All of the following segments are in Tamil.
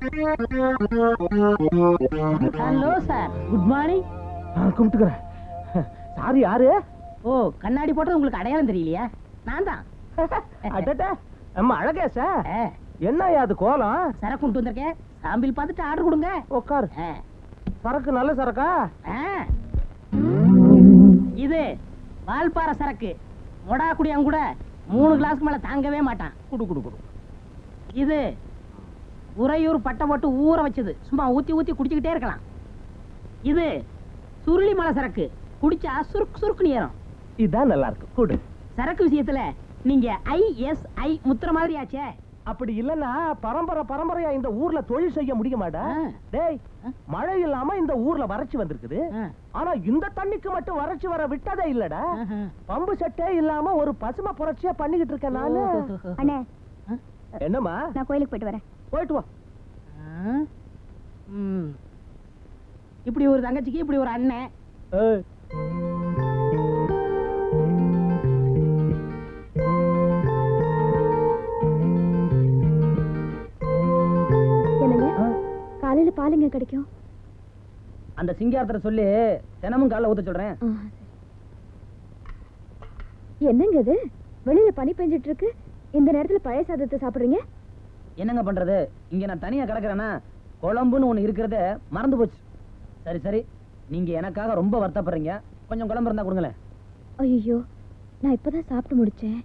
ஹலோ சார் குட் மார்னிங் கும்பிட்டுக்கிறேன் சாரி யாரு ஓ கண்ணாடி போட்டது உங்களுக்கு அடையாளம் தெரியலையா நான் தான் அடடே அம்மா அழகேசா ஆ, என்ன அது கோலம் சரக்கு கொண்டு வந்திருக்கேன் சாம்பிள் பார்த்துட்டு ஆர்டர் கொடுங்க உட்காரு ஆ, சரக்கு நல்ல சரக்கா ஆ. இது வால்பாறை சரக்கு மொடா குடியான் கூட மூணு கிளாஸ்க்கு மேல தாங்கவே மாட்டான் குடு குடு குடு இது உறையூர் பட்டை போட்டு ஊற வச்சது சும்மா ஊத்தி ஊத்தி குடிச்சுக்கிட்டே இருக்கலாம் இது சுருளி மலை சரக்கு குடிச்சா சுருக்கு சுருக்குன்னு ஏறும் இதான் நல்லா இருக்கு குடு சரக்கு விஷயத்துல நீங்க ஐஎஸ்ஐ முத்திர மாதிரி ஆச்சே அப்படி இல்லன்னா பரம்பரை பரம்பரையா இந்த ஊர்ல தொழில் செய்ய முடியுமாடா ஆ. டேய் ஆ. மழை இல்லாம இந்த ஊர்ல வறட்சி வந்திருக்குது ஆ. ஆனா இந்த தண்ணிக்கு மட்டும் வறட்சி வர விட்டதே இல்லடா ஆஹா. பம்பு செட்டே இல்லாம ஒரு பசுமை புரட்சியா பண்ணிக்கிட்டு இருக்கேன் நானு அண்ணே என்னம்மா நான் கோயிலுக்கு போயிட்டு வரேன் போயிட்டு வா ஆ? ம். இப்படி ஒரு தங்கச்சிக்கு இப்படி ஒரு அண்ணன் ஏய், என்னங்க ஆ. காலையில பால் எங்க கிடைக்கும் அந்த சிங்காரத்தை சொல்லி தினமும் காலைல ஊத்த சொல்றேன் ஆ, சரி. என்னங்க இது வெளியில பனி பெஞ்சிட்டு இருக்கு இந்த நேரத்துல பழைய சாதத்தை சாப்பிடுறீங்க என்னங்க பண்றது இங்க நான் தனியா கிடக்குறேன்னா குழம்புன்னு ஒண்ணு இருக்கிறத மறந்து போச்சு சரி சரி நீங்க எனக்காக ரொம்ப வருத்தப்படுறீங்க கொஞ்சம் குழம்பு இருந்தா கொடுங்களேன் ஐயோ நான் இப்பதான் சாப்பிட்டு முடிச்சேன்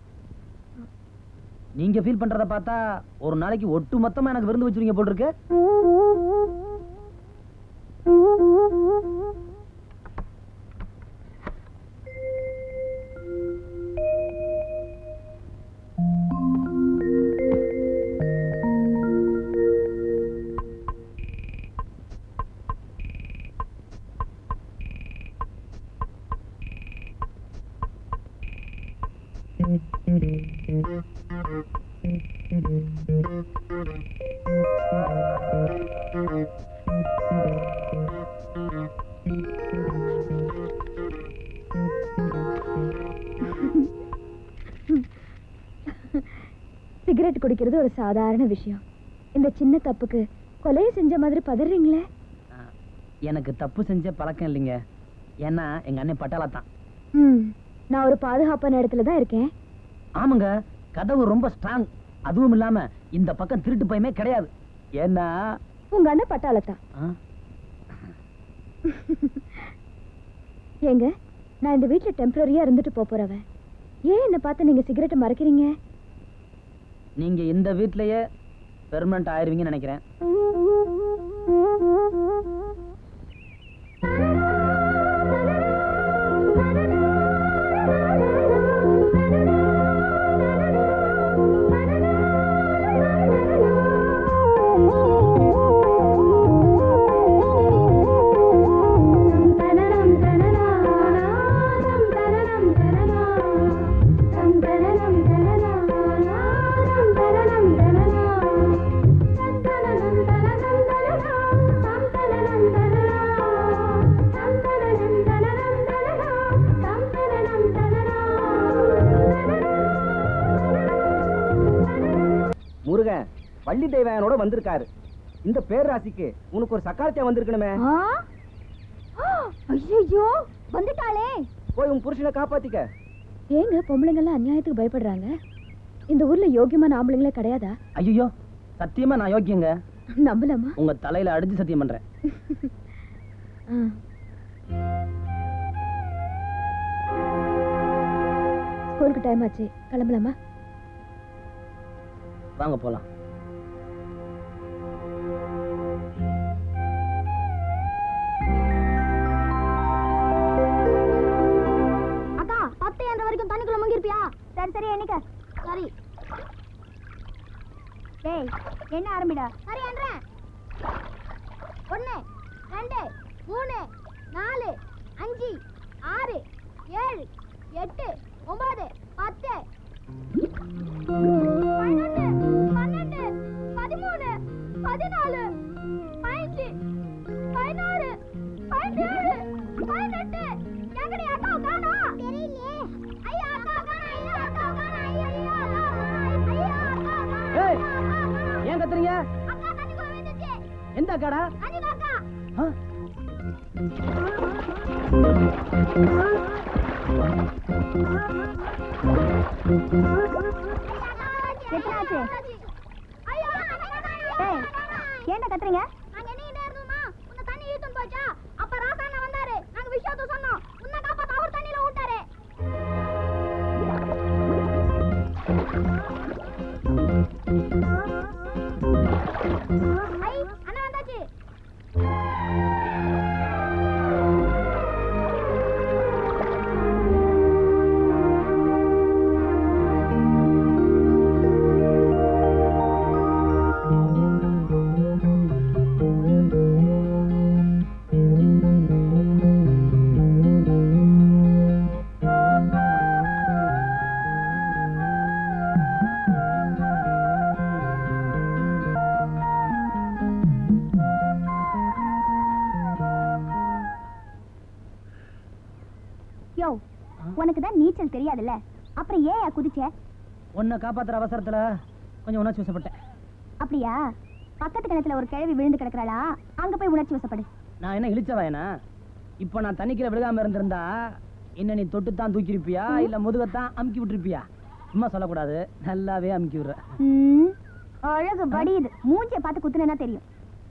நீங்க ஃபீல் பண்றத பார்த்தா ஒரு நாளைக்கு ஒட்டு மொத்தமா எனக்கு விருந்து வச்சிருங்க போல் இருக்கு சிகரெட் குடிக்கிறது ஒரு சாதாரண விஷயம் இந்த சின்ன தப்புக்கு கொலையை செஞ்ச மாதிரி பதறீங்களே எனக்கு தப்பு செஞ்ச பழக்கம் இல்லைங்க ஏன்னா எங்க அண்ணன் பட்டாளா தான் ம் நான் ஒரு பாதுகாப்பான இடத்துல தான் இருக்கேன் ஆமாங்க கதவு ரொம்ப ஸ்ட்ராங் அதுவும் இல்லாம இந்த பக்கம் திருட்டு பயமே கிடையாது ஏன்னா உங்க அண்ணன் பட்டாளத்தான் ஆ, ஏங்க நான் இந்த வீட்ல டெம்பரரியா இருந்துட்டு போப் போறவன் ஏன் என்ன பார்த்து நீங்க சிகரெட்டை மறைக்கிறீங்க நீங்க இந்த வீட்லயே பெர்மனன்ட் ஆயிருவீங்கன்னு நினைக்கிறேன் முருகன் வள்ளி தெய்வாயனோட வந்திருக்காரு இந்த பேர்ராசிக்கு உனக்கு ஒரு சக்காலத்தியா வந்திருக்கணுமே ஐயோ வந்துட்டாளே போய் உன் புருஷனை காப்பாத்திக்க ஏங்க பொம்பளைங்க எல்லாம் அநியாயத்துக்கு பயப்படுறாங்க இந்த ஊர்ல யோகியமான ஆம்பளைங்களே கிடையாதா ஐயோ சத்தியமா நான் யோக்கியங்க நம்பலாமா உங்க தலையில அடிச்சு சத்தியம் பண்றேன் ஆ. ஸ்கூலுக்கு டைம் ஆச்சு கிளம்பலாமா வாங்க போலாம் அக்கா பத்து என்ற வரைக்கும் தண்ணிக்குள்ள முங்கிருப்பியா சரி சரி என்னைக்க சரி டேய் என்ன ஆரம்பிடா சரி என்றேன் ஒன்று ரெண்டு மூணு நாலு அஞ்சு ஆறு ஏழு எட்டு ஒன்பது பத்து பன்னெண்டு பன்னெண்டு பதிமூணு பதினாலு பதினஞ்சு பதினாறு பதினேழு பதினெட்டு எங்கடி அக்கா காணோம் தெரியலையே ஐயா அக்கா காணோம் ஐயா அக்கா காணோம் ஐயா ஐயா அக்கா காணோம் ஐயா அக்கா காணோம் ஏய், ஏன் கத்துறீங்க அக்கா தண்ணிக்குள்ள விழுந்துச்சு எந்த அக்காடா ஆ? எத்தனாச்சு ஏய் ஏன்டா கத்துறீங்க நாங்க என்ன இங்க இருந்தோமா உன்ன தண்ணி இழுத்துன்னு போச்சா அப்ப ராசாண்ணா வந்தாரு நாங்க விஷயத்த சொன்னோம் உன்னை காப்பாத்த அவர் தண்ணியில விட்டாரு ஐ அண்ணா வந்தாச்சு யோ உனக்கு தான் நீச்சல் தெரியாதுல்ல அப்புறம் ஏன் குதிச்ச உன்னை காப்பாத்துற அவசரத்துல கொஞ்சம் உணர்ச்சி வசப்பட்டேன் அப்படியா பக்கத்து கிணத்துல ஒரு கிழவி விழுந்து கிடக்குறாளா அங்க போய் உணர்ச்சி வசப்படு நான் என்ன இழிச்சவாயனா இப்போ நான் தண்ணிக்கீழ விழுகாம இருந்திருந்தா என்ன நீ தொட்டுத்தான் தூக்கிருப்பியா இல்ல முதுகத்தான் அமுக்கி விட்டுருப்பியா சும்மா சொல்லக்கூடாது நல்லாவே அமுக்கி விடுற ம், அழகு வடியுது மூஞ்சிய பார்த்து குத்துனா தெரியும்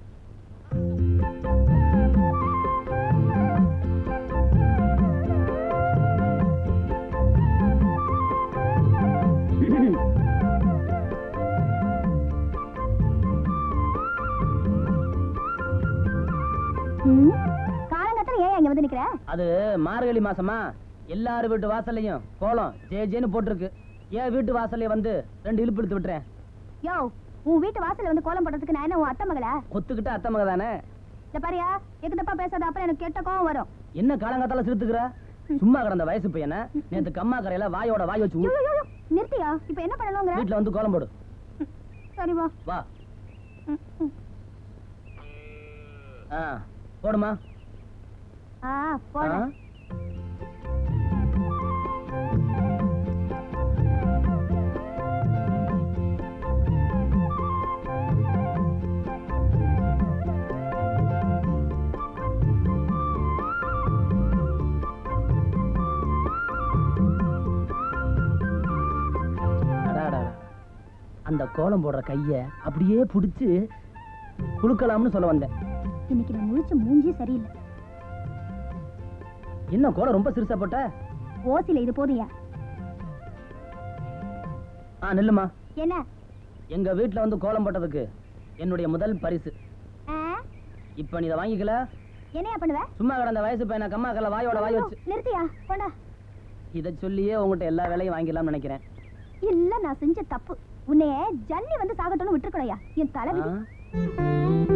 ம், காலங்காத்தால ஏன் இங்க வந்து நிக்கிற அது மார்கழி மாசமா எல்லார் வீட்டு வாசல்லையும் கோலம் ஜே ஜேன்னு போட்டிருக்கு என் வீட்டு வாசல்ல வந்து ரெண்டு இழுப்பு இழுத்து விட்டுறேன் யோ உன் வீட்டு வாசல்ல வந்து கோலம் போடுறதுக்கு நான் என்ன உன் அத்தை மகளா ஒத்துக்கிட்ட அத்தை மக தானே இந்த பாரியா எது தப்பா பேசாத அப்புறம் எனக்கு கெட்ட கோவம் வரும் என்ன காலங்காத்தால சிரித்துக்கிற சும்மா கிடந்த வயசு பையனை நேத்து கம்மா கரையில வாயோட வாய் வச்சு யோ, ஊ- யோ, யோ, நிறுத்தியா இப்ப என்ன பண்ணணுங்கிற வீட்டுல வந்து கோலம் போடு சரி வா வா ம், ம். ஆ போடுமா ஆ போட ஆ? அடாடா. அந்த கோலம் போடுற கைய அப்படியே புடிச்சு குளுக்கலாம்னு சொல்ல வந்தேன் இன்னைக்கு நான் முழிச்ச மூஞ்சி சரியில்லை என்ன கோலம் ரொம்ப சிறுசா போட்ட ஓசில இது போதுயா ஆ நில்லுமா என்ன எங்க வீட்ல வந்து கோலம் போட்டதுக்கு என்னுடைய முதல் பரிசு ஆ? இப்ப நீ இதை வாங்கிக்கல என்னையா பண்ணுவ சும்மா கிடந்த வயசு பையனை கம்மா கல்ல வாயோட வாய் வச்சு நிறுத்தியா கொண்டா இதை சொல்லியே உங்ககிட்ட எல்லா வேலையும் வாங்கிடலாம்னு நினைக்கிறேன் இல்ல நான் செஞ்ச தப்பு உன்னைய ஜன்னி வந்து சாகட்டும்னு விட்டுருக்கணையா என் தலைவிதி ஆ?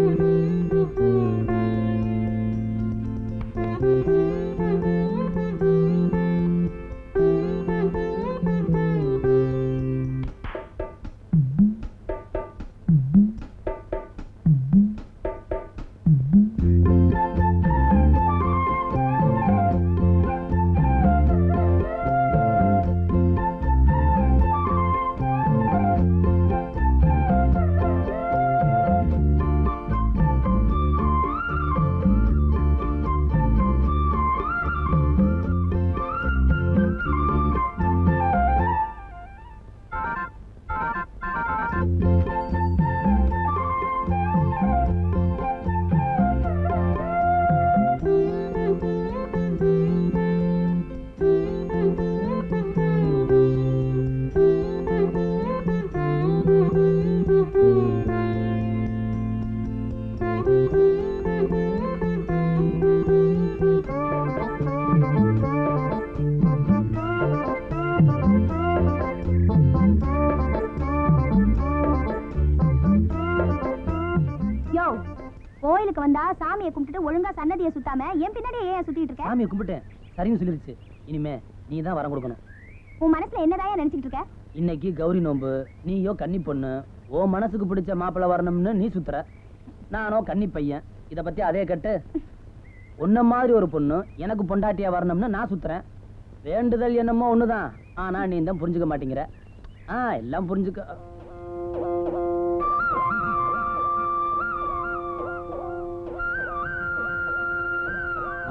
யோ கோயிலுக்கு வந்தா சாமியை கும்பிட்டுட்டு ஒழுங்கா சன்னதியை சுத்தாம என் பின்னாடியே ஏன் சுத்திட்டு இருக்க சாமியை கும்பிட்டேன் சரின்னு சொல்லிருச்சு இனிமே நீ தான் வரம் கொடுக்கணும் உன் மனசுல என்னதான் நினைச்சிட்டு இருக்க இன்னைக்கு கௌரி நோன்பு நீயோ கன்னி பொண்ணு ஓ மனசுக்கு பிடிச்ச மாப்பிள்ளை வரணும்னு நீ சுத்துற நானோ கன்னி பையன் இத பத்தி அதே கட்டு உன்ன மாதிரி ஒரு பொண்ணு எனக்கு பொண்டாட்டியா வரணும்னு நான் சுத்துறேன் வேண்டுதல் என்னமோ ஒண்ணுதான் ஆனா நீ தான் புரிஞ்சுக்க மாட்டேங்கிற ஆ எல்லாம் புரிஞ்சுக்க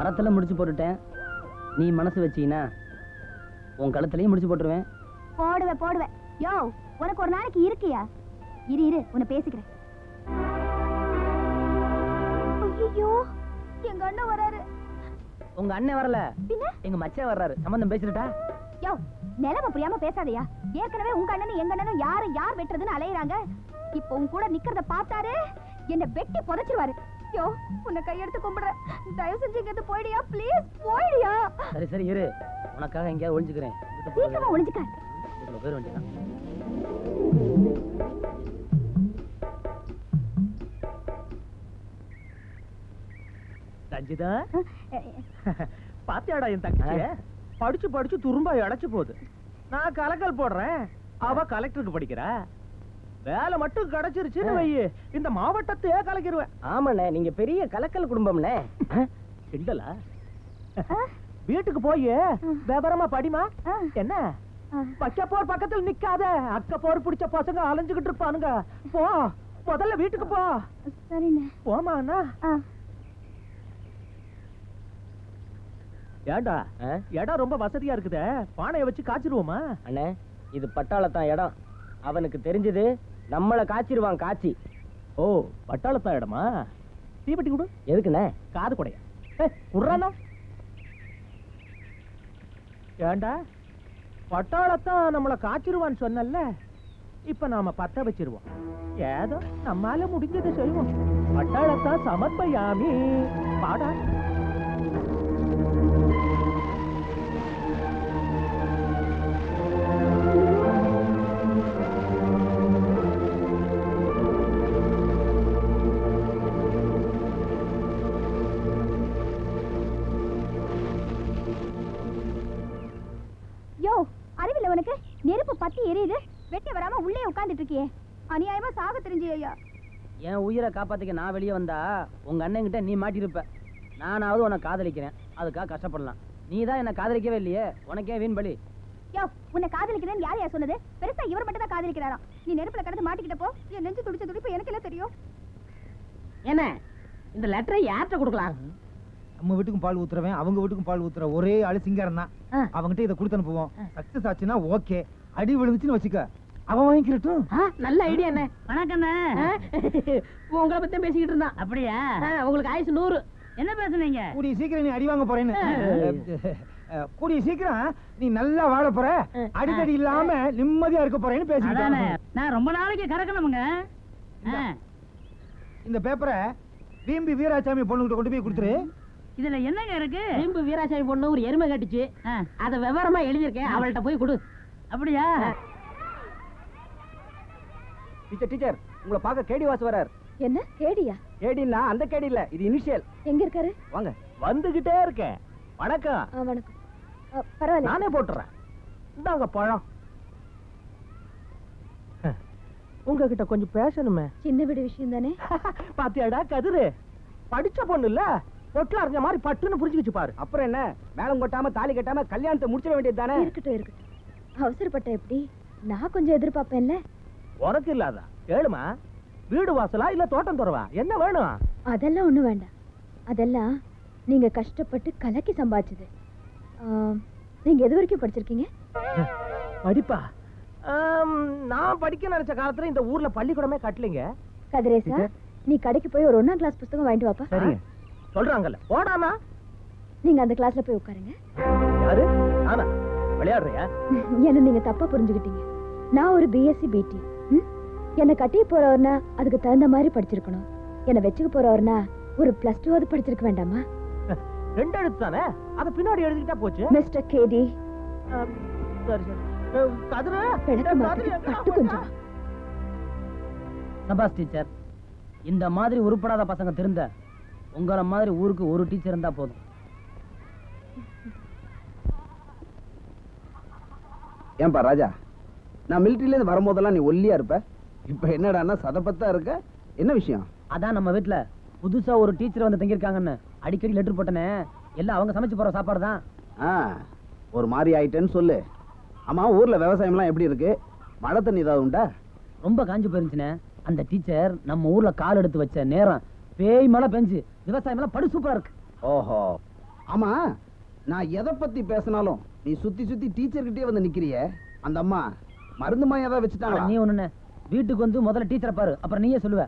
கழத்துல முடிச்சு போட்டுட்டேன் நீ மனசு வச்சீனா உன் கழுத்துலயும் முடிச்சு போட்டுருவேன் போடுவேன் போடுவேன் யோ உனக்கு ஒரு நாளைக்கு இருக்கியா இரு இரு உன்னை பேசிக்கிறேன் ஐயோ எங்க அண்ணன் வராரு உங்க அண்ணன் வரல பின்ன எங்க மச்சான் வர்றாரு சம்பந்தம் பேசிட்டா யோ நிலைமை புரியாம பேசாதயா ஏற்கனவே உங்க அண்ணனும் எங்க அண்ணனும் யாரு யார் வெட்டுறதுன்னு அலையுறாங்க இப்போ உன் கூட நிக்கிறத பார்த்தாரு என்ன வெட்டி புதைச்சிருவாரு யோ உன்னை கையெடுத்து கும்பிடுறேன் தயவு செஞ்சு இங்க இருந்து போயிடியா ப்ளீஸ் போயிடியா சரி சரி இரு உனக்காக எங்கேயாவது ஒழிஞ்சுக்கிறேன் சீக்கிரமா ஒளிஞ்சுக்க இதுல போயிட வேண்டியதான் ரஞ்சிதா பாத்தியாடா என் தங்கச்சிய படிச்சு படிச்சு துரும்பா இழைச்சு போகுது நான் கலக்கல் போடுறேன் அவ கலெக்டருக்கு படிக்கிறா வேலை மட்டும் கிடைச்சிருச்சுன்னு வையு இந்த மாவட்டத்தையே கலக்கிடுவேன் ஆமாண்ணே நீங்க பெரிய கலக்கல் குடும்பம்ண்ணே கிண்டலா வீட்டுக்கு போய் விவரமா படிமா ஆ. என்ன பச்சை போர் பக்கத்துல நிக்காத அக்க போர் பிடிச்ச பசங்க அலைஞ்சுகிட்டு இருப்பானுங்க போ முதல்ல வீட்டுக்கு போ சரிண்ணே போமா அண்ணா ஆ ஏண்டா ஆ? இடம் ரொம்ப வசதியா இருக்குதே பானையை வச்சு காய்ச்சிருவோமா அண்ணே இது பட்டாளத்தான் இடம் அவனுக்கு தெரிஞ்சது நம்மள காய்ச்சிருவான் காய்ச்சி ஓ பட்டாளத்தா இடமா தீப்பெட்டி கொடு எதுக்குண்ணே காது குடைய குடுறானா ஏண்டா பட்டாளத்தான் நம்மள காய்ச்சிருவான்னு சொன்னல்ல இப்ப நாம பத்த வச்சிருவோம் ஏதோ நம்மால முடிஞ்சதை செய்வோம் பட்டாளத்தான் சமர்ப்பயாமி பாடா யோ அறிவில்ல உனக்கு நெருப்பு பத்தி எரியுது வெட்டி வராம உள்ளே உட்கார்ந்துட்டு இருக்கியே அநியாயமா சாக தெரிஞ்சு ஐயா என் உயிரை காப்பாத்திக்க நான் வெளியே வந்தா உங்க அண்ணன்கிட்ட நீ மாட்டிருப்ப நானாவது உன்னை காதலிக்கிறேன் அதுக்காக கஷ்டப்படலாம் நீ தான் என்ன காதலிக்கவே இல்லையே உனக்கே வீண் பலி யோ உன்னை காதலிக்கிறேன்னு யார் யார் சொன்னது பெருசா இவர் மட்டும் தான் காதலிக்கிறாராம் நீ நெருப்புல கடந்து மாட்டிக்கிட்டப்போ என் நெஞ்சு துடிச்ச துடிப்பு எனக்கு என்ன தெரியும் என்ன இந்த லெட்டரை யார்கிட்ட கொடுக்கலாம் நம்ம வீட்டுக்கும் பால் ஊத்துறவன் அவங்க வீட்டுக்கும் பால் ஊத்துற ஒரே ஆளு சிங்காரம் தான் ஆ. அவன்கிட்ட இதை கொடுத்து அனுப்புவோம் சக்சஸ் ஆச்சுன்னா ஓகே அடி விழுந்துச்சுன்னு வச்சுக்க அவன் வாங்கிக்கிறட்டும் ஆ, நல்ல ஐடியா என்ன வணக்கண்ணே உங்களை பத்தி பேசிக்கிட்டு இருந்தான் அப்படியா உங்களுக்கு ஆயுசு நூறு என்ன பேசுனீங்க கூடிய சீக்கிரம் நீ அடி வாங்க போறேன்னு அஹ், கூடிய சீக்கிரம் நீ நல்லா வாழ போற அடிக்கடி இல்லாம நிம்மதியா இருக்க போறேன்னு அதானே பேசிக்கிட்டேன் நான் ரொம்ப நாளைக்கு கறக்கணுமுங்க ஆ, இந்த பேப்பரை வீம்பி வீராசாமி பொண்ணுகிட்ட கொண்டு போய் கொடுத்துரு இதுல என்னங்க இருக்கு வீம்பு வீராசாமி பொண்ணு ஒரு எருமை கட்டுச்சு அத விவரமா எழுதியிருக்கேன் அவள்கிட்ட போய் கொடு அப்படியா டீச்சர் டீச்சர் உங்களை பார்க்க கேடி வாசு வரார் என்ன கேடியா கேடின்னா அந்த கேடி இல்ல இது இனிஷியல் எங்க இருக்காரு வாங்க வந்துகிட்டே இருக்கேன் வணக்கம் ஆ, வணக்கம் ஆ, பரவாயில்ல நானே போட்டுறேன் இந்தாங்க பழம் உங்ககிட்ட கொஞ்சம் பேசணுமே சின்ன வீடு விஷயம் தானே பாத்தியாடா கதிரு படிச்ச பொண்ணு இல்ல பொட்டுல அறிஞ்ச மாதிரி பட்டுன்னு புரிஞ்சுக்கிச்சு பாரு அப்புறம் என்ன மேளம் கொட்டாம தாலி கட்டாம கல்யாணத்தை முடிச்சிட வேண்டியது தானே இருக்கட்டும் இருக்கட்டும் அவசரப்பட்ட எப்படி நான் கொஞ்சம் எதிர்பார்ப்பேன்ல உனக்கு இல்லாதா கேளுமா வீடு வாசலா இல்ல தோட்டம் துறவா என்ன வேணும் அதெல்லாம் ஒண்ணும் வேண்டாம் அதெல்லாம் நீங்க கஷ்டப்பட்டு கலக்கி சம்பாதிச்சது ஆ, நீங்க எது வரைக்கும் படிச்சிருக்கீங்க படிப்பா ஆம், நான் படிக்க நினைச்ச காலத்துல இந்த ஊர்ல பள்ளிக்கூடமே கட்டலைங்க கதிரேசா நீ கடைக்கு போய் ஒரு ஒண்ணாம் கிளாஸ் புத்தகம் வாங்கிட்டு வாப்பா சரிங்க சொல்றாங்கல்ல போடாமா நீங்க அந்த கிளாஸ்ல போய் உட்காருங்க யாரு நானா விளையாடுறியா என்ன நீங்க தப்பா புரிஞ்சுக்கிட்டீங்க நான் ஒரு பிஎஸ்சி பிடி என்னை கட்டி போறவர்னா அதுக்கு தகுந்த மாதிரி படிச்சிருக்கணும் என்னை வச்சுக்க போறவர்னா ஒரு பிளஸ் டூவாவது படிச்சிருக்க வேண்டாமா ரெண்டு எழுத்து தானே அத பின்னாடி எழுதிக்கிட்டா போச்சு மிஸ்டர் கேடி ஆம், சரி சரி அஹ், கதிரு பிணக்கு கதிரு மாத்திட்டு எங்க பட்டு கொஞ்சம் சபாஸ் டீச்சர் இந்த மாதிரி உருப்படாத பசங்க திருந்த உங்கள மாதிரி ஊருக்கு ஒரு டீச்சர் இருந்தா போதும் ஏன்பா ராஜா நான் மிலிட்டரியில இருந்து வரும்போதெல்லாம் நீ ஒல்லியா இருப்ப இப்ப என்னடான்னா சதப்பத்தா இருக்க என்ன விஷயம் அதான் நம்ம வீட்ல புதுசா ஒரு டீச்சர் வந்து தங்கியிருக்காங்கன்னு அடிக்கடி லெட்டர் போட்டனே எல்லாம் அவங்க சமைச்சு போற சாப்பாடு தான் ஆ ஒரு மாதிரி ஆயிட்டேன்னு சொல்லு ஆமா ஊர்ல விவசாயம்லாம் எப்படி இருக்கு மழை தண்ணி ஏதாவது உண்டா ரொம்ப காஞ்சு போயிருந்துச்சுனே அந்த டீச்சர் நம்ம ஊர்ல கால் எடுத்து வச்ச நேரம் பேய் மழை பெஞ்சு விவசாயம் எல்லாம் படு சூப்பரா இருக்கு ஓஹோ ஆமா நான் எதை பத்தி பேசினாலும் நீ சுத்தி சுத்தி டீச்சர் கிட்டே வந்து நிக்கிறியே அந்த அம்மா மருந்து மாயம் ஏதாவது வச்சுட்டாங்களா நீ ஒண்ணு வீட்டுக்கு வந்து முதல்ல டீச்சரை பாரு அப்புறம் நீயே சொல்லுவ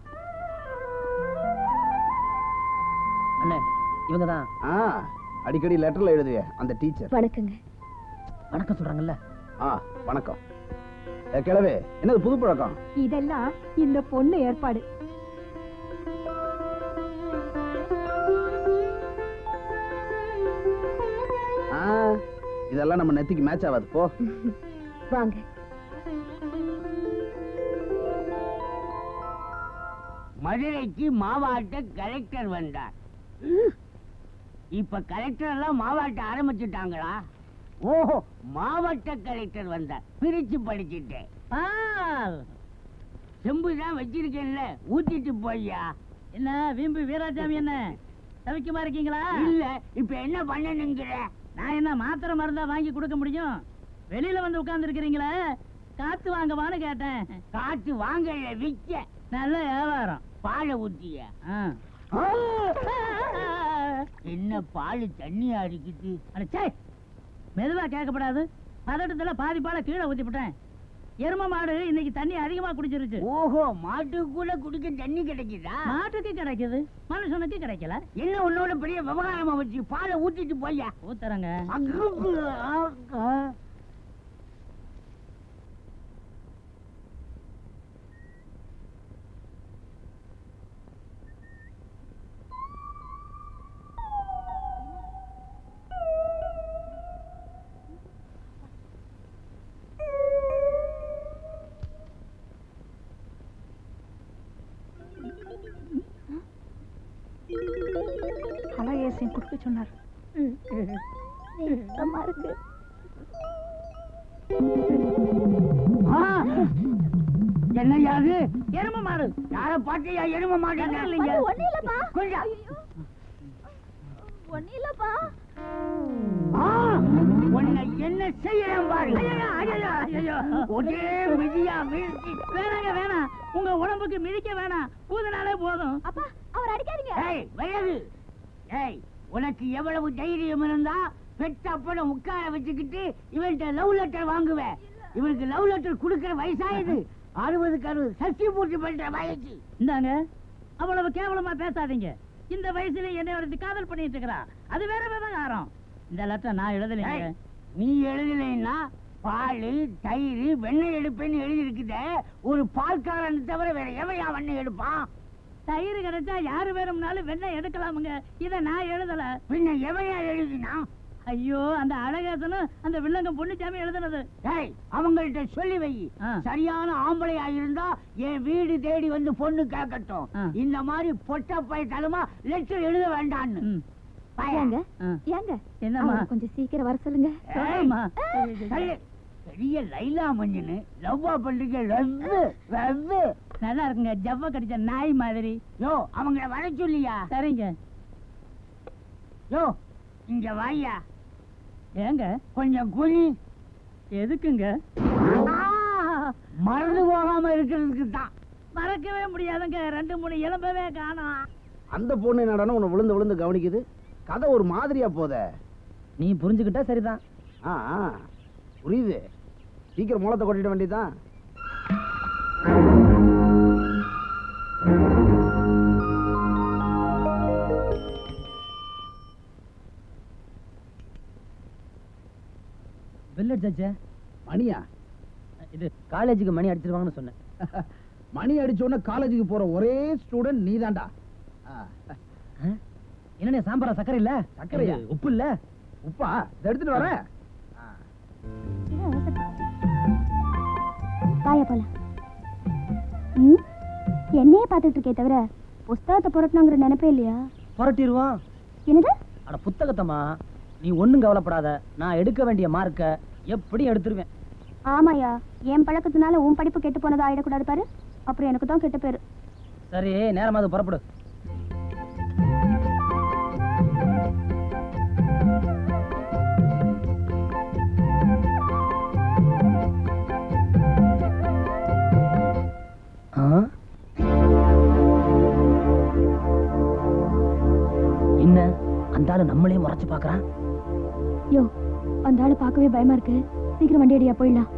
அண்ணே இவங்க தான் ஆ அடிக்கடி லெட்டர்ல எழுதுவே அந்த டீச்சர் வணக்கங்க வணக்கம் சொல்றாங்கல்ல ஆ வணக்கம் ஏ, கிழவே என்னது புது பழக்கம் இதெல்லாம் இந்த பொண்ணு ஏற்பாடு ஆ இதெல்லாம் நம்ம நெத்திக்கு மேட்ச் ஆகாது போ வாங்க மதுரைக்கு மாவாட்ட கலெக்டர் வந்தார் இப்ப கலெக்டர் எல்லாம் மாவாட்ட ஆரம்பிச்சுட்டாங்களா ஓஹோ மாவட்ட கலெக்டர் வந்தார் பிரிச்சு படிச்சுட்டேன் செம்பு தான் வச்சிருக்கேன்ல ஊத்திட்டு போய்யா என்ன வீம்பு வீராசாமி என்ன தவிக்குமா இருக்கீங்களா இல்ல இப்ப என்ன பண்ணணுங்கிற நான் என்ன மாத்திரை மருந்தா வாங்கி கொடுக்க முடியும் வெளியில வந்து உட்கார்ந்து இருக்கிறீங்களே காத்து வாங்கவான்னு கேட்டேன் காத்து வாங்கல விக்க நல்ல வியாபாரம் பாலை ஊத்திய ஆ. என்ன பால் தண்ணியா இருக்குது அட சே மெதுவா கேட்கப்படாது பதட்டத்துல பாதி பாலை கீழே ஊத்திவிட்டேன் எரும மாடு இன்னைக்கு தண்ணி அதிகமா குடிச்சிருச்சு ஓஹோ மாட்டுக்கு கூட குடிக்க தண்ணி கிடைக்குதா மாட்டுக்கு கிடைக்குது மனுஷனுக்கு கிடைக்கல என்ன உன்னோட பெரிய விவகாரமா வச்சு பாலை ஊத்திட்டு போய்யா ஊத்துறங்க அழகேசன் கொடுக்க சொன்னார் அம்மா இருக்கு என்னையா அது எரும மாடு யார பாத்தியா எரும மாட்டேங்க இல்லைங்க. ஒண்ணு இல்லப்பா கொஞ்சம். ஒண்ணு இல்லப்பா உன்னை என்ன செய்யறேன் பாரு ஒரே மிதியா வீழ்த்தி வேணாங்க வேணாம் உங்க உடம்புக்கு மிதிக்க வேணாம் ஊதுனாலே போதும் அப்பா அவர் அடிக்காதீங்க ஏய் வயது ஏய் உனக்கு எவ்வளவு தைரியம் இருந்தா பெத்த அப்பனை உட்கார வச்சுக்கிட்டு இவன்கிட்ட லவ் லெட்டர் வாங்குவேன் இவனுக்கு லவ் லெட்டர் கொடுக்கிற வயசாயுது அறுபதுக்கு அறுபது சஷ்டி பூர்த்தி பண்ற வயசு இந்தாங்க அவ்வளவு கேவலமா பேசாதீங்க இந்த வயசுல என்னை ஒருத்தி காதல் பண்ணிட்டு இருக்கிறா அது வேற விவகாரம் இந்த லெட்டர் நான் எழுதலைங்க ஏய், நீ எழுதலைன்னா பால் தயிர் வெண்ணெய் எடுப்பேன்னு எழுதி இருக்குதே ஒரு பால்காரன் தவிர வேற எவையா வெண்ணெய் எடுப்பான் தயிர் கிடைச்சா யாரு வேணும்னாலும் வெண்ணெய் எடுக்கலாமுங்க இத நான் எழுதல பின்ன எவையா எழுதினா ஐயோ அந்த அழகேசனும் அந்த வில்லங்கம் பொண்ணுச்சாமி எழுதுனது ஏய் அவங்கள்ட்ட சொல்லி வை ஆ. சரியான ஆம்பளையா இருந்தா என் வீடு தேடி வந்து பொண்ணு கேட்கட்டும் ஆ. இந்த மாதிரி பொட்ட பயத்தலமா லெட்டர் எழுத வேண்டான்னு ம். பையன். ஏங்க ஆ. ஏங்க என்னம்மா அவரை கொஞ்சம் சீக்கிரம் வர சொல்லுங்க ஏய், சொல்லும்மா. சரி. பெரிய லைலா மஞ்சனு லவ்வா பண்றீங்க லவ்வு லவ்வு நல்லா இருக்குங்க ஜவ்வ கடிச்ச நாய் மாதிரி யோ அவங்கள வர சொல்லியா சரிங்க யோ இங்க வாயா ஏங்க கொஞ்சம் குனி எதுக்குங்க மறந்து போகாம இருக்கிறதுக்கு தான் மறக்கவே முடியாதுங்க ரெண்டு மூணு எலும்பவே காணோம் அந்த பொண்ணு என்னடான்னு உன்னை விழுந்து விழுந்து கவனிக்குது கதை ஒரு மாதிரியா போதே நீ புரிஞ்சுக்கிட்டா சரிதான் ஆ ஆ, புரியுது சீக்கிரம் மூலத்தை கொட்டிட வேண்டியதுதான் பில்லட் ஜட்ஜ மணியா இது காலேஜுக்கு மணி அடிச்சிருவாங்கன்னு சொன்னேன் மணி அடிச்ச உடனே காலேஜுக்கு போற ஒரே ஸ்டூடெண்ட் நீதான்டா ஆ, ஆ? என்னண்ணே சாம்பாரா சக்கரை இல்ல சர்க்கரையா? இது உப்பு இல்ல உப்பா இதை எடுத்துட்டு வரேன் ஆ. வாயா போலாம் ம் என்னையே பார்த்துட்டு இருக்கே தவிர புஸ்தகத்தை புரட்டணுங்கிற நினைப்பே இல்லையா புரட்டிடுவோம் என்னது அட புத்தகத்தம்மா நீ ஒண்ணும் கவலைப்படாத நான் எடுக்க வேண்டிய மார்க்க எப்படியும் எடுத்துருவேன் ஆமாயா என் பழக்கத்தினால உன் படிப்பு கெட்டு போனதா ஆயிடக்கூடாது பாரு அப்புறம் எனக்கு தான் கெட்ட பேரு சரி நேரமாவது புறப்படு ஆ? என்ன அந்த ஆளு நம்மளே முறை முறைச்சு பாக்குறான் யோ அந்த ஆளை பார்க்கவே பயமா இருக்கு சீக்கிரம் வண்டி அடியா போயிடலாம்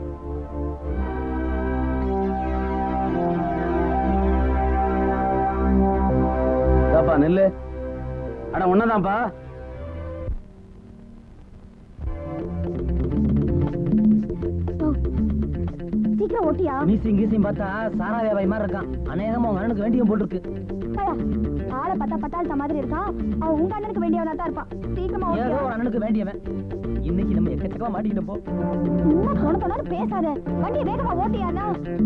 தாப்பா நெல்லு அட ஒன்னதான்ப்பா யோ, சீக்கிரம் ஓட்டியா மீசிங் கீசிங் பார்த்தா சாரா வியாபாரி மாதிரி இருக்கான் அநேகமா உங்க அண்ணனுக்கு வேண்டியும் போட்டிருக்கு பயா, ஆளை பார்த்தா பத்தாள்த்த மாதிரி இருக்கான் அவன் உங்க அண்ணனுக்கு வேண்டியவனா தான் இருப்பான் சீக்கிரமா ஏதோ ஓட்டியா ஒரு அண்ணனுக்கு வேண்டியவன் இன்னைக்கு நம்ம எக்கச்சக்கமா மாட்டிக்கிட்டு போ சும்மா தொண தொணன்னு பேசாத வண்டியை வேகமா ஓட்டியாண்ணா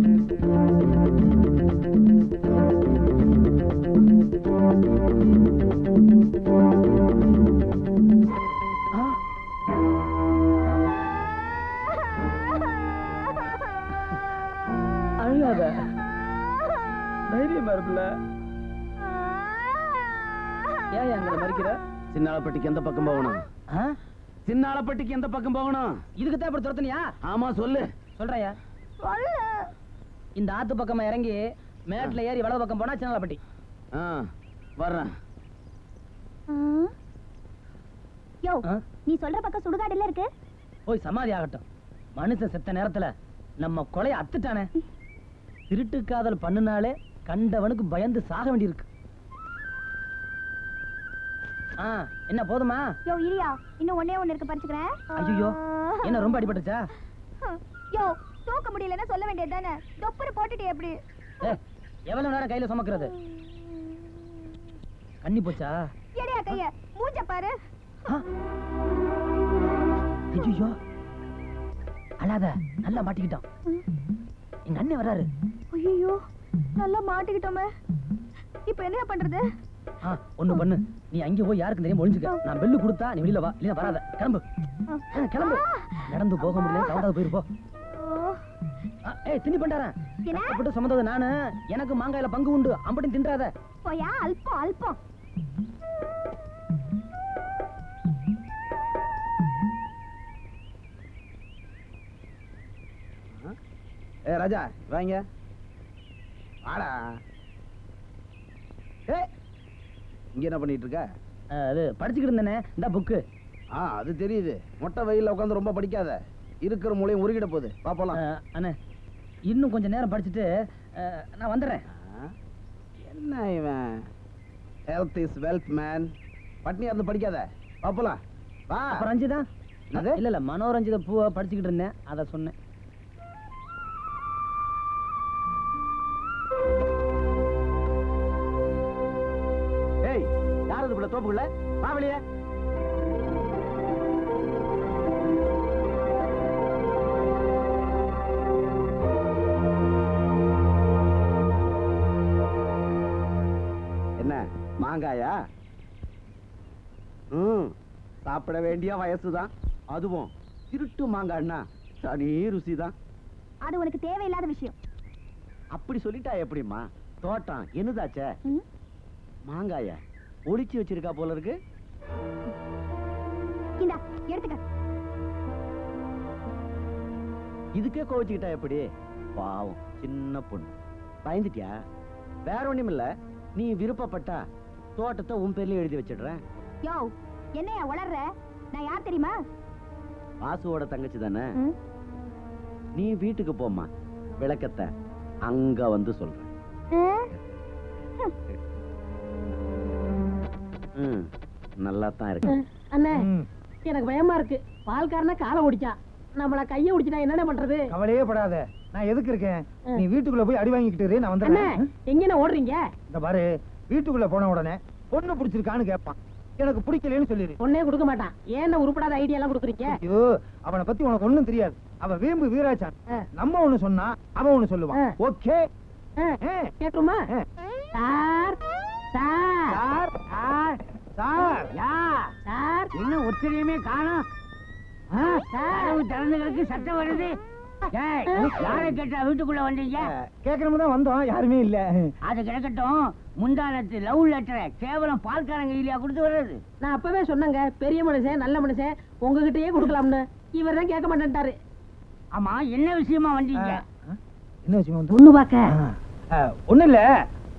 அழுகாத தைரியமா இருப்பில்ல ஏன் எங்களை மறிக்கிற சின்னாலப்பட்டிக்கு எந்த பக்கம் போகணும் ஆ? சின்னாலப்பட்டிக்கு எந்த பக்கம் போகணும் இதுக்கு தான் இப்படி துரத்துனியா ஆமா சொல்லு சொல்றையா இந்த ஆத்து பக்கமா இறங்கி மேட்ல ஏறி வலது பக்கம் போனா சின்னலப்பட்டி ஆ வர்றேன் யோ ஆ? நீ சொல்ற பக்கம் சுடுகாடுல இருக்கு போய் சமாதி ஆகட்டும் மனுஷன் செத்த நேரத்துல நம்ம கொலைய அத்துட்டானே திருட்டு காதல் பண்ணுனாலே கண்டவனுக்கு பயந்து சாக வேண்டியிருக்கு ஆ என்ன போதுமா யோ இரியா இன்னும் ஒண்ணே ஒண்ணு இருக்கு பறிச்சுக்கிறேன் ஐயோ என்ன ரொம்ப அடிபட்டுச்சா யோ தூக்க முடியலன்னா சொல்ல வேண்டியது தானே தொப்புரு போட்டுட்டு எப்படி ஏ எவ்வளவு நேரம் கையில சுமக்கிறது கண்ணி போச்சா எடியா கைய மூஞ்ச பாரு ஐயோ அழாத நல்லா மாட்டிக்கிட்டான் எங்க அண்ணன் வராரு ஐயோ நல்லா மாட்டிக்கிட்டோமே இப்போ என்ன பண்றது ஆ ஒண்ணு பண்ணு நீ அங்க போய் யாருக்கு தெரியும் ஒளிஞ்சுக்க நான் பெல்லு கொடுத்தா நீ வெளியில வா இல்லையா வராத கிளம்பு ஆ, கிளம்பு நடந்து போக முடியல கவடாது போயிருப்போ ஏய் திணி பண்டாரன் என்ன? கஷ்டப்பட்டு சுமந்தது நானு எனக்கு மாங்காயில பங்கு உண்டு அம்பட்டும் தின்றாத போயா அல்பம் அல்பம் ஏ ராஜா வாங்க வாடா ஏ இங்க என்ன பண்ணிட்டு இருக்க ஆ, அது படிச்சுக்கிட்டு இருந்தேனே இந்த புக்கு ஆ அது தெரியுது மொட்டை வெயில்ல உட்காந்து ரொம்ப படிக்காத இருக்கிற மூலையும் உருகிட போகுது பாப்போலாம் அண்ணே இன்னும் கொஞ்ச நேரம் படிச்சுட்டு ஆ, நான் வந்துடுறேன் என்ன இவன் ஹெல்த் இஸ் வெல்த் மேன் பட்னியா இருந்து படிக்காத பாப்போலாம் வா அப்ப ரஞ்சிதா என்னது? இல்ல இல்ல மனோரஞ்சித பூவை படிச்சுக்கிட்டு இருந்தேன் அத சொன்னேன் ஏய் யார் அது புள்ள தோப்புக்குள்ள வா வெளியே என்ன மாங்காயா ம் சாப்பிட வேண்டிய வயசுதான் அதுவும் திருட்டு மாங்காய்னா தனி ருசி தான் அது உனக்கு தேவையில்லாத விஷயம் அப்படி சொல்லிட்டா எப்படிம்மா தோட்டம் என்னதாச்சே ம்? மாங்காய ஒளிச்சு வச்சிருக்கா போல இருக்கு இந்தா எடுத்துக்க இதுக்கே கோவிச்சுக்கிட்டா எப்படி பாவம் சின்ன பொண்ணு பயந்துட்டியா வேற ஒண்ணும் இல்ல நீ விருப்பப்பட்டா தோட்டத்தை உன் பேர்லயும் எழுதி வச்சிடுறேன் யோ என்னையா உளர்ற நான் யார் தெரியுமா வாசுவோட தங்கச்சி தானே ம்? நீ வீட்டுக்கு போம்மா விளக்கத்தை அங்க வந்து சொல்றேன் ம் நல்லா தான் இருக்கு அண்ணே ம், எனக்கு பயமா இருக்கு பால்காரன காலை ஒடிச்சான் நம்மள கைய ஒடிச்சிட்டா என்னென்ன பண்றது கவலையே படாத நான் எதுக்கு இருக்கேன் நீ வீட்டுக்குள்ள போய் அடி வாங்கிக்கிட்டு இரு, நான் அண்ணே வந்துடுறேன் எங்கன ஓடுறீங்க இந்த பாரு வீட்டுக்குள்ள போன உடனே பொண்ணு பிடிச்சிருக்கான்னு கேட்பான் எனக்கு பிடிக்கலன்னு சொல்லிடு பொண்ணே கொடுக்க மாட்டான் ஏன் உருப்படாத ஐடியா எல்லாம் கொடுக்குறீங்க ஐயோ அவனை பத்தி உனக்கு ஒண்ணும் தெரியாது அவன் வீம்பு வீராச்சான் ஆ. நம்ம ஒண்ணு சொன்னா அவன் ஒண்ணு சொல்லுவான் ஆ. ஓகே ஆ, கேட்டுருமா ஆ. Sir sir sir sir sir yeah sir இன்னும் ஒத்திரையுமே காணும் கதவு திறந்து கிடக்கு சத்தம் வருது ஏய், யாரை கேட்டா வீட்டுக்குள்ள வந்தீங்க கேட்கணும் தான் வந்தோம் யாருமே இல்ல அது கிடக்கட்டும் முந்தானத்து லவ் லெட்டரை கேவலம் பால்காரங்க இல்லையா கொடுத்து வர்றது நான் அப்பவே சொன்னேங்க பெரிய மனுஷன் நல்ல மனுஷன் உங்ககிட்டயே கொடுக்கலாம்னு இவர் தான் கேட்க மாட்டேன்ட்டாரு ஆமா என்ன விஷயமா வந்தீங்க என்ன விஷயம் வந்து பொண்ணு பார்க்க ஒண்ணும் இல்ல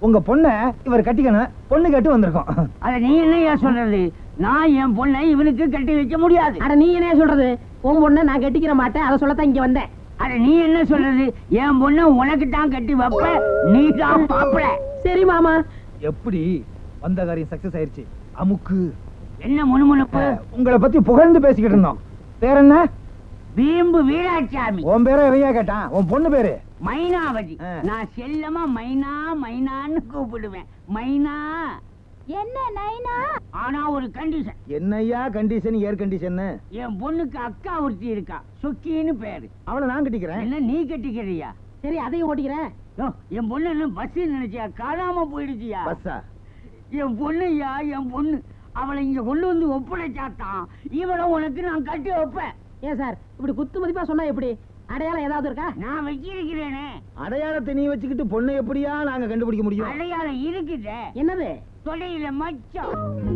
உங்க பொண்ண இவர் கட்டிக்கணும் பொண்ணு கேட்டு வந்திருக்கோம் அத நீ என்னையா சொல்றது நான் என் பொண்ணை இவனுக்கு கட்டி வைக்க முடியாது அட நீ என்ன சொல்றது உன் பொண்ணை நான் கட்டிக்கிற மாட்டேன் அதை சொல்லத்தான் இங்க வந்தேன் அட நீ என்ன சொல்றது என் பொண்ணை உனக்கு தான் கட்டி வைப்ப நீ தான் பாப்பட சரி மாமா எப்படி வந்த காரியம் சக்சஸ் ஆயிருச்சு அமுக்கு என்ன முணுமுணுப்பு உங்களை பத்தி புகழ்ந்து பேசிக்கிட்டு இருந்தோம் பேர் என்ன வீம்பு வீராசாமி உன் பேரை எவையா கேட்டான் உன் பொண்ணு பேரு மைனாவதி ஆ. நான் செல்லமா மைனா மைனான்னு கூப்பிடுவேன் மைனா என்ன நைனா ஆனா ஒரு கண்டிஷன் என்னய்யா கண்டிஷன் ஏர் கண்டிஷன் என் பொண்ணுக்கு அக்கா ஒருத்தி இருக்கா சுக்கின்னு பேரு அவளை நான் கட்டிக்கிறேன் என்ன நீ கட்டிக்கிறியா சரி அதையும் ஓட்டிக்கிறேன் யோ, என் பொண்ணு என்ன பஸ் நினைச்சியா காணாம போயிடுச்சியா பஸ்ஸா என் பொண்ணுயா என் பொண்ணு அவளை இங்க கொண்டு வந்து ஒப்படைச்சாத்தான் இவளை உனக்கு நான் கட்டி வைப்பேன் ஏன் சார் இப்படி குத்து மதிப்பா சொன்னா எப்படி அடையாளம் ஏதாவது இருக்கா நான் வச்சிருக்கிறேனே அடையாளத்தை நீ வச்சுக்கிட்டு பொண்ணு எப்படியா நாங்க கண்டுபிடிக்க முடியும் அடையாளம் இருக்குதே என்னது தொடையில மச்சம்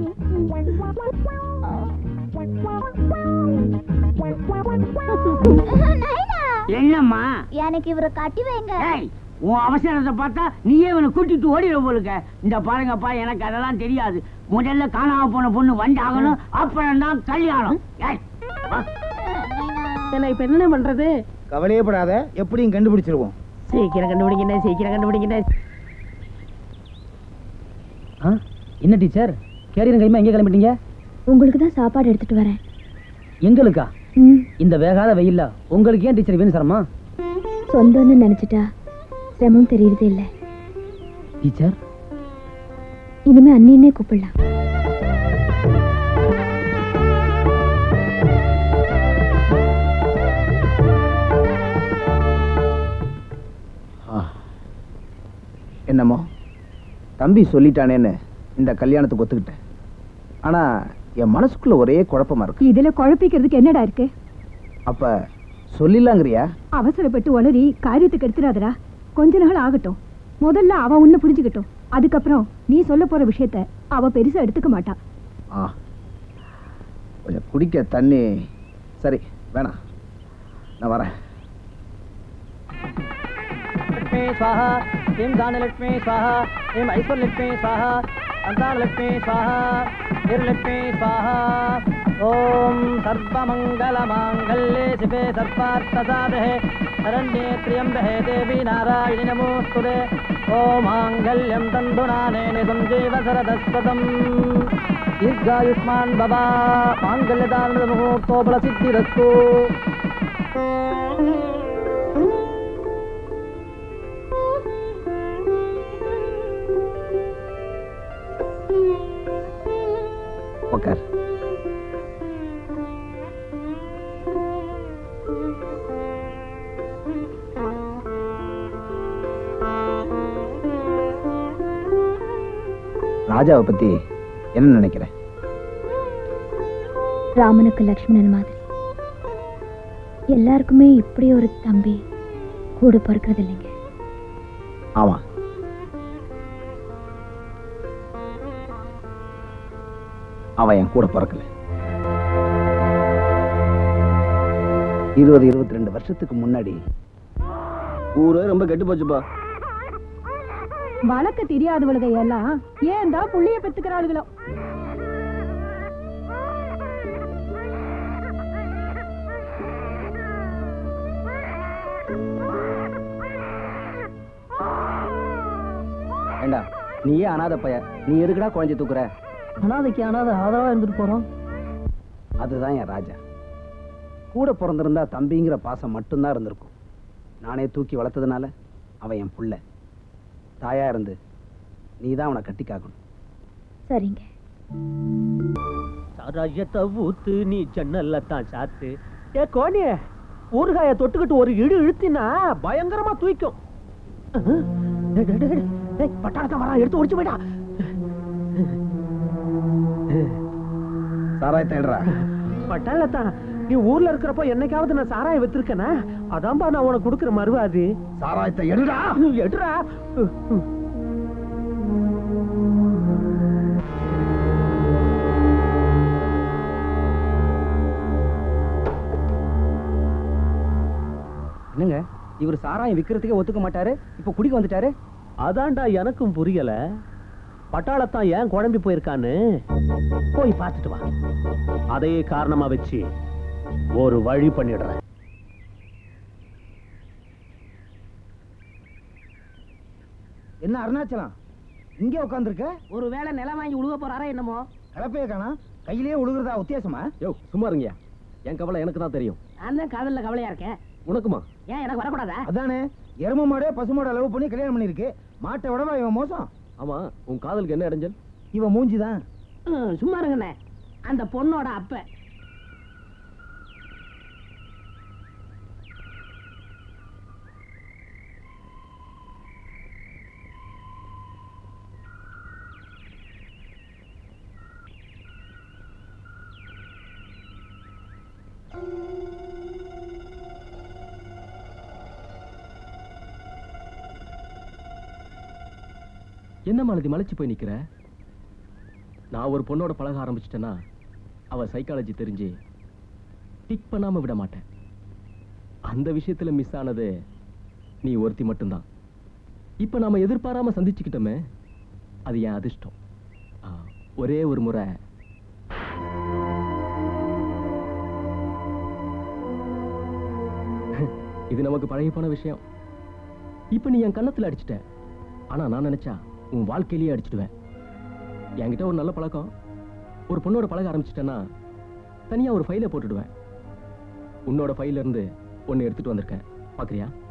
நைனா என்னம்மா எனக்கு இவரை கட்டி வைங்க ஏய் உன் அவசரத்தை பார்த்தா நீயே இவனை கூட்டிட்டு ஓடிட போலுக்க இந்த பாருங்கப்பா எனக்கு அதெல்லாம் தெரியாது முதல்ல காணாம போன பொண்ணு வந்தாகணும் அப்புறம் தான் கல்யாணம் ஏய், வா. என்ன இப்ப என்ன பண்றது கவலையே படாத எப்படியும் கண்டுபிடிச்சிருவோம் சீக்கிரம் கண்டுபிடிக்கணும் சீக்கிரம் கண்டுபிடிக்கணும் ஆ? என்ன டீச்சர் கேரியர் கைமா எங்க கிளம்பிட்டீங்க உங்களுக்கு தான் சாப்பாடு எடுத்துட்டு வரேன் எங்களுக்கா ம் இந்த வேகாத வெயில்ல உங்களுக்கு ஏன் டீச்சர் வீண் சிரமம் சொந்தம்னு நினைச்சிட்டா சிரமம் தெரியறதே இல்ல டீச்சர் இனிமே அண்ணின்னே கூப்பிடலாம் என்னமோ தம்பி சொல்லிட்டானேன்னு இந்த கல்யாணத்துக்கு ஒத்துக்கிட்டேன் ஆனா என் மனசுக்குள்ள ஒரே குழப்பமா இருக்கு இதுல குழப்பிக்கிறதுக்கு என்னடா இருக்கு அப்ப சொல்லிடலாங்கிறியா அவசரப்பட்டு உளறி காரியத்துக்கு எடுத்துடாதடா கொஞ்ச நாள் ஆகட்டும் முதல்ல அவ உன்னை புரிஞ்சுக்கட்டும் அதுக்கப்புறம் நீ சொல்ல போற விஷயத்த அவ பெருசா எடுத்துக்க மாட்டா ஆ கொஞ்சம் குடிக்க தண்ணி சரி வேணாம் நான் வரேன் லட்சுமி ஸ்வாஹா ீம் தானலட்சுமி ஸ்வாஹா ீம் ஐஸ்வர்லட்சுமி ஸ்வாஹா அந்தானலட்சுமி ஸ்வாஹா வீரலட்சுமி ஸ்வாஹா ஓம் சர்வமங்கலமாங்கல்யே சிவே சர்வார்த்தசாதே சரண்யே திரியம்பே தேவி நாராயணி நமோஸ்துதே ஓம் மாங்கல்யம் தந்துநானேன சஞ்சீவ சரதஸ்வதம் தீர்காயுஷ்மான் பவா மாங்கல்யதாரண முகூர்த்தோபல சித்திரஸ்து உட்கார் ராஜாவை பத்தி என்ன நினைக்கிறேன் ராமனுக்கு லக்ஷ்மணன் மாதிரி எல்லாருக்குமே இப்படி ஒரு தம்பி கூட பிறக்கிறது இல்லைங்க ஆமா அவன் என் கூட பிறக்கல இருபது இருபத்தி ரெண்டு வருஷத்துக்கு முன்னாடி ஊரே ரொம்ப கெட்டு போச்சுப்பா வழக்க தெரியாதவளுக எல்லாம் ஏன் தான் புள்ளிய பெத்துக்கிறாளுகளோ ஏண்டா நீயே அனாத பைய நீ எதுக்குடா குழந்தை தூக்குற அனாதைக்கு அனாதை ஆதரவா இருந்துட்டு போறோம் அதுதான் என் ராஜா கூட பிறந்திருந்தா தம்பிங்கிற பாசம் மட்டும்தான் இருந்திருக்கும் நானே தூக்கி வளர்த்ததுனால அவன் என் புள்ள தாயா இருந்து நீ தான் அவனை கட்டி காக்கணும் சரிங்க சாராயத்தை ஊத்து நீ ஜன்னல்ல தான் சாத்து ஏ கோணிய ஊறுகாய தொட்டுக்கிட்டு ஒரு இழு இழுத்தினா பயங்கரமா தூய்க்கும் அஹ். டேய், டேய், டேய், டேய். டேய், பட்டாளத்தை வரா எடுத்து ஒடிச்சு போயிடா சாராயத்தை எடுறா பட்டாளத்தான் நீ ஊர்ல இருக்கிறப்போ என்னைக்காவது நான் சாராயம் வித்திருக்கேனா அதான்பா நான் உனக்கு கொடுக்குற மறுவாது சாராயத்தை எடுடா எடுறா என்னங்க இவர் சாராயம் விக்கிறதுக்கே ஒத்துக்க மாட்டாரு இப்ப குடிக்க வந்துட்டாரு அதான்டா எனக்கும் புரியல பட்டாளத்தான் ஏன் குழம்பி போயிருக்கான்னு போய் பார்த்துட்டு வா அதையே காரணமா வச்சு ஒரு வழி பண்ணிடுறேன் என்ன அருணாச்சலம் இங்கே உட்காந்துருக்க ஒரு வேளை நிலம் வாங்கி உழுக போறாரா என்னமோ கலப்பைய காணா கையிலேயே உழுகுறதா உத்தியாசமா யோ சும்மா இருங்கயா என் கவலை எனக்கு தான் தெரியும் நான் தான் காதல்ல கவலையா இருக்கேன் உனக்குமா ஏன் எனக்கு வரக்கூடாதா அதானே எரும மாடே பசு மாடை லவ் பண்ணி கல்யாணம் பண்ணிருக்கு மாட்டை விடவா இவன் மோசம் ஆமா உன் காதலுக்கு என்ன இடைஞ்சல் இவன் மூஞ்சிதான் ம், சும்மா இருங்கண்ணே அந்த பொண்ணோட அப்ப என்ன மாலதி மலைச்சு போய் நிக்கிற நான் ஒரு பொண்ணோட பழக ஆரம்பிச்சிட்டேன்னா அவ சைக்காலஜி தெரிஞ்சு டிக் பண்ணாம விட மாட்டேன் அந்த விஷயத்துல மிஸ் ஆனது நீ ஒருத்தி மட்டும்தான் இப்ப நாம எதிர்பாராம சந்திச்சுக்கிட்டோமே அது என் அதிர்ஷ்டம் ஆ, ஒரே ஒரு முறை இது நமக்கு பழகி போன விஷயம் இப்ப நீ என் கன்னத்துல அடிச்சிட்ட ஆனா நான் நினைச்சா உன் வாழ்க்கையிலேயே அடிச்சிடுவேன் என்கிட்ட ஒரு நல்ல பழக்கம் ஒரு பொண்ணோட பழக ஆரம்பிச்சிட்டேன்னா தனியா ஒரு ஃபைலை போட்டுடுவேன் உன்னோட ஃபைல இருந்து ஒன்னு எடுத்துட்டு வந்திருக்கேன் பாக்குறியா